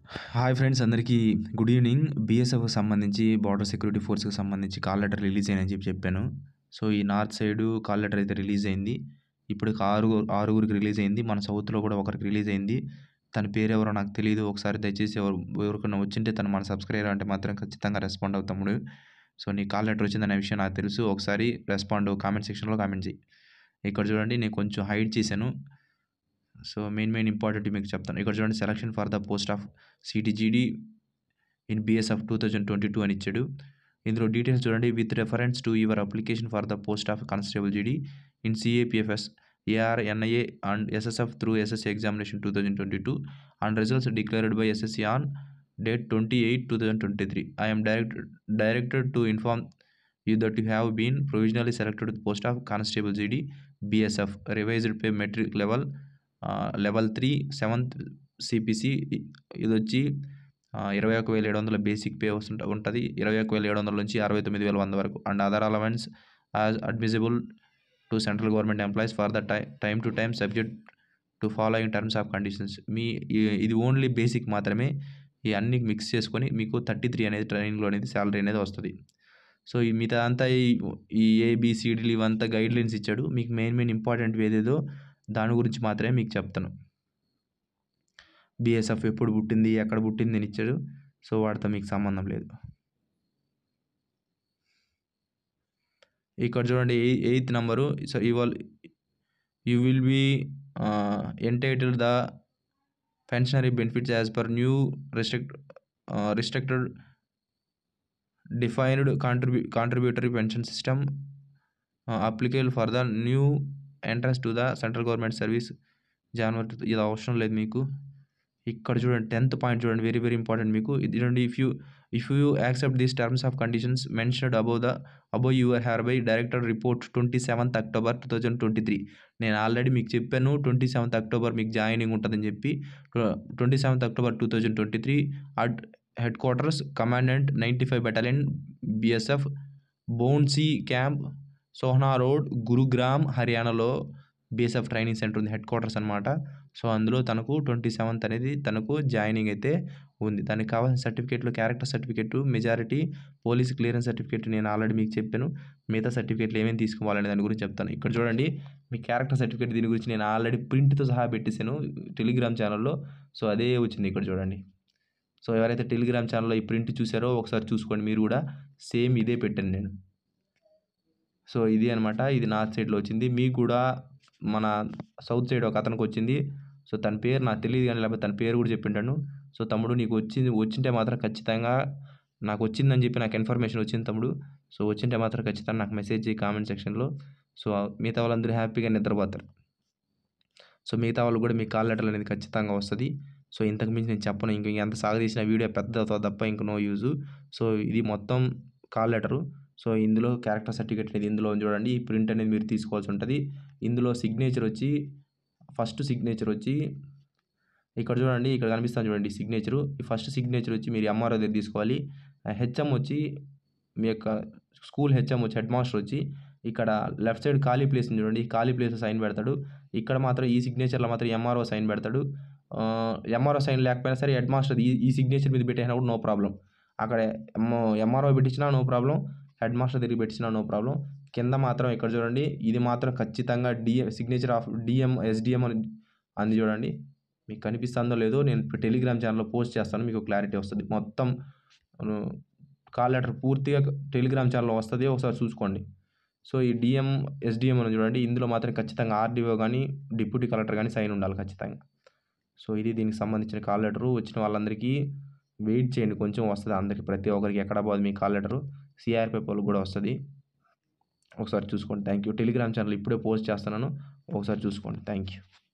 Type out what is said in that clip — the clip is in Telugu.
హాయ్ ఫ్రెండ్స్ అందరికీ గుడ్ ఈవినింగ్ బీఎస్ఎఫ్కి సంబంధించి బార్డర్ సెక్యూరిటీ ఫోర్స్కి సంబంధించి కాల్ లెటర్ రిలీజ్ అయ్యిందని చెప్పి చెప్పాను సో ఈ నార్త్ సైడ్ కాల్ లెటర్ అయితే రిలీజ్ అయింది ఇప్పుడు ఆరుగురు ఆరుగురికి రిలీజ్ అయింది మన సౌత్లో కూడా ఒకరికి రిలీజ్ అయింది తన పేరు ఎవరో నాకు తెలియదు ఒకసారి దయచేసి ఎవరు ఎవరికైనా వచ్చింటే తను మన సబ్స్క్రైబర్ అంటే మాత్రం ఖచ్చితంగా రెస్పాండ్ అవుతాముడు సో నీ కాల్ లెటర్ వచ్చిందనే విషయం నాకు తెలుసు ఒకసారి రెస్పాండ్ కామెంట్ సెక్షన్లో కామెంట్ చేయి ఇక్కడ చూడండి నేను కొంచెం హైడ్ చేశాను సో మెయిన్ మెయిన్ ఇంపార్టెంట్ మీకు చెప్తాను ఇక్కడ చూడండి selection for the post of CTGD in BSF two thousand twenty two అని ఇచ్చాడు ఇందులో డీటెయిల్స్ చూడండి with reference to your application for the post of constable GD in CAPFs AR NIA and SSF through SSC examination two thousand twenty two and results declared by SSC on date twenty eight two thousand twenty three I'm direct directed to inform you that you have been provisionally selected post of constable GD BSF revised pay matrix level level three seventh CPC ఇది వచ్చి ఇరవై ఒక వేల ఏడు వందల బేసిక్ పే వస్తుంట ఉంటుంది ఇరవై ఒక వేల ఏడు వందల నుంచి అరవై తొమ్మిది వేల వంద వరకు and other allowance as admissible to central government employees for the tie time to time subject to following terms of conditions మీ ఈ- ఇది ఓన్లీ బేసిక్ మాత్రమే ఈ అన్ని మిక్స్ చేసుకొని మీకు థర్టీ త్రీ అనేది ట్రైనింగ్లో అనేది శాలరీ అనేది వస్తుంది సో ఈ మిగతా అంతా ఈ ఈ ఏబిసిడీలు ఇవంతా గైడ్ లైన్స్ ఇచ్చాడు మీకు మెయిన్ మెయిన్ ఇంపార్టెంట్ ఏదేదో దాని గురించి మాత్రమే మీకు చెప్తాను బిఎస్ఎఫ్ ఎప్పుడు పుట్టింది ఎక్కడ పుట్టింది అని ఇచ్చాడు సో వాటితో మీకు సంబంధం లేదు ఇక్కడ చూడండి ఎయిత్ నెంబరు సో ఇవాళ you will be entitled the pensionary benefits as per new restrict restricted defined contribu contributory pension system applicable for the new entrants to the central government service January ఇది అవసరం లేదు మీకు ఇక్కడ చూడండి టెన్త్ పాయింట్ చూడండి వెరీ వెరీ ఇంపార్టెంట్ మీకు ఇది చూడండి if you if you accept these terms of conditions mentioned above the above you're hereby director report twenty seventh October two thousand twenty three నేను ఆల్రెడీ మీకు చెప్పాను ట్వంటీ సెవెంత్ అక్టోబర్ మీకు జాయినింగ్ ఉంటుందని చెప్పి twenty seventh October two thousand twenty three at headquarters commandant ninety five battalion BSF బోన్సీ క్యాంప్ సోహనా రోడ్ గురుగ్రామ్ హర్యానాలో బిఎస్ఎఫ్ ట్రైనింగ్ సెంటర్ ఉంది హెడ్ క్వార్టర్స్ అనమాట సో అందులో తనకు ట్వంటీ సెవెంత్ అనేది తనకు జాయినింగ్ అయితే ఉంది దానికి కావాల్సిన సర్టిఫికేట్లు character certificate majority police clearance certificate నేను ఆల్రెడీ మీకు చెప్పాను మిగతా సర్టిఫికేట్లు ఏమేమి తీసుకోవాలనే దాని గురించి చెప్తాను ఇక్కడ చూడండి మీ క్యారెక్టర్ సర్టిఫికేట్ దీని గురించి నేను ఆల్రెడీ ప్రింట్తో సహా పెట్టేశాను టెలిగ్రామ్ ఛానల్లో సో అదే వచ్చింది ఇక్కడ చూడండి సో ఎవరైతే టెలిగ్రామ్ ఛానల్లో ఈ ప్రింట్ చూసారో ఒకసారి చూసుకోండి మీరు కూడా సేమ్ ఇదే పెట్టాను నేను సో ఇది అనమాట ఇది నార్త్ సైడ్లో వచ్చింది మీకు కూడా మన సౌత్ సైడ్ ఒక అతనికి వచ్చింది సో తన పేరు నాకు తెలియదు కానీ లేకపోతే తన పేరు కూడా చెప్పింటాను సో తమ్ముడు నీకు వచ్చింది వచ్చింటే మాత్రం ఖచ్చితంగా నాకు వచ్చిందని చెప్పి నాకు ఇన్ఫర్మేషన్ వచ్చింది తమ్ముడు సో వచ్చింటే మాత్రం ఖచ్చితంగా నాకు మెసేజ్ చేయి కామెంట్ సెక్షన్లో సో మిగతా వాళ్ళందరూ హ్యాపీగా నిద్రపోతారు సో మిగతా వాళ్ళు కూడా మీ కాల్ లెటర్ అనేది ఖచ్చితంగా వస్తుంది సో ఇంతకు మించి నేను చెప్పను ఇంక ఎంత సాగదీసిన వీడియో పెద్ద అవుతుంది తప్ప ఇంక నో యూజు సో ఇది మొత్తం కాల్ లెటరు సో ఇందులో క్యారెక్టర్ సర్టిఫికేట్ అనేది ఇందులో ఉంది చూడండి ఈ ప్రింట్ అనేది మీరు తీసుకోవాల్సి ఉంటుంది ఇందులో సిగ్నేచర్ వచ్చి ఫస్ట్ సిగ్నేచర్ వచ్చి ఇక్కడ చూడండి ఇక్కడ కనిపిస్తుంది చూడండి సిగ్నేచరు ఈ ఫస్ట్ సిగ్నేచర్ వచ్చి మీరు ఎంఆర్ఓ దగ్గర తీసుకోవాలి హెచ్ఎం వచ్చి మీ యొక్క స్కూల్ హెచ్ఎం వచ్చి హెడ్ మాస్టర్ వచ్చి ఇక్కడ లెఫ్ట్ సైడ్ ఖాళీ ప్లేస్ ఉంది చూడండి ఈ ఖాళీ ప్లేస్ సైన్ పెడతాడు ఇక్కడ మాత్రం ఈ సిగ్నేచర్లో మాత్రం ఎంఆర్ఓ సైన్ పెడతాడు ఎంఆర్ఓ సైన్ లేకపోయినా సరే హెడ్ మాస్టర్ ఈ ఈ సిగ్నేచర్ మీద పెట్టినా కూడా నో ప్రాబ్లం అక్కడ ఎంఆర్ఓ పెట్టించినా నో ప్రాబ్లం హెడ్ మాస్టర్ దగ్గర పెట్టించినా నో ప్రాబ్లం కింద మాత్రం ఇక్కడ చూడండి ఇది మాత్రం ఖచ్చితంగా DM signature of DM SDM అని అంది చూడండి మీకు కనిపిస్తుందో లేదో నేను ఇప్పుడు టెలిగ్రామ్ ఛానల్లో పోస్ట్ చేస్తాను మీకు క్లారిటీ వస్తుంది మొత్తం కాల్ లెటర్ పూర్తిగా టెలిగ్రామ్ ఛానల్లో వస్తుంది ఒకసారి చూసుకోండి సో ఈ డిఎం ఎస్డిఎం అని చూడండి ఇందులో మాత్రం ఖచ్చితంగా ఆర్డీఓ కానీ డిప్యూటీ కలెక్టర్ కానీ సైన్ ఉండాలి ఖచ్చితంగా సో ఇది దీనికి సంబంధించిన కాల్ లెటరు వచ్చిన వాళ్ళందరికీ వెయిట్ చేయండి కొంచెం వస్తుంది అందరికి ప్రతి ఒక్కరికి ఎక్కడ పోదు మీ కాల్ లెటరు సిఆర్పి వాళ్ళకి కూడా వస్తుంది ఒకసారి చూసుకోండి థ్యాంక్ యూ టెలిగ్రామ్ ఛానల్ ఇప్పుడే పోస్ట్ చేస్తున్నాను ఒకసారి చూసుకోండి థ్యాంక్ యూ